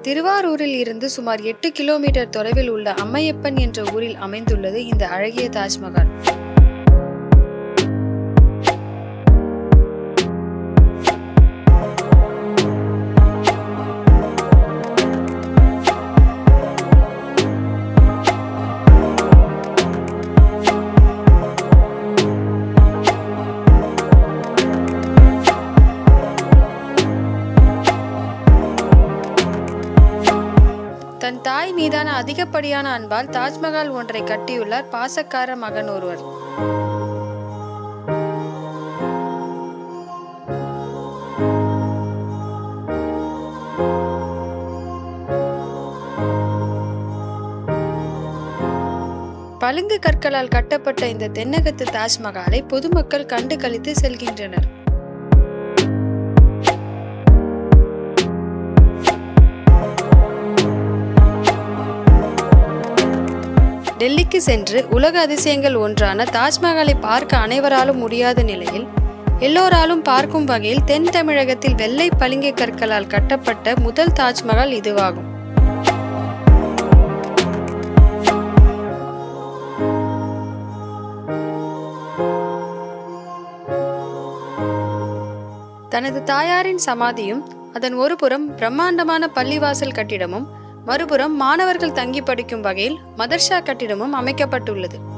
திருவாரூரில் இருந்து சுமார் எட்டு கிலோமீட்டர் தொலைவில் உள்ள அம்மையப்பன் என்ற ஊரில் அமைந்துள்ளது இந்த அழகிய தாஜ்மஹால் தன் தாய் மீதான அதிகப்படியான அன்பால் தாஜ்மஹால் ஒன்றை கட்டியுள்ளார் பாசக்கார மகன் ஒருவர் பளிங்கு கற்களால் கட்டப்பட்ட இந்த தென்னகத்து தாஜ்மஹாலை பொதுமக்கள் கண்டு களித்து செல்கின்றனர் டெல்லிக்கு சென்று உலக அதிசயங்கள் ஒன்றான தாஜ்மஹாலை பார்க்க அனைவராலும் முடியாத நிலையில் எல்லோராலும் பார்க்கும் வகையில் தென் தமிழகத்தில் வெள்ளை பளிங்கு கற்களால் கட்டப்பட்ட முதல் தாஜ்மஹால் இதுவாகும் தனது தாயாரின் சமாதியும் அதன் ஒருபுறம் பிரம்மாண்டமான பள்ளிவாசல் கட்டிடமும் மறுபுறம் மாணவர்கள் தங்கி படிக்கும் வகையில் மதர்ஷா கட்டிடமும் அமைக்கப்பட்டுள்ளது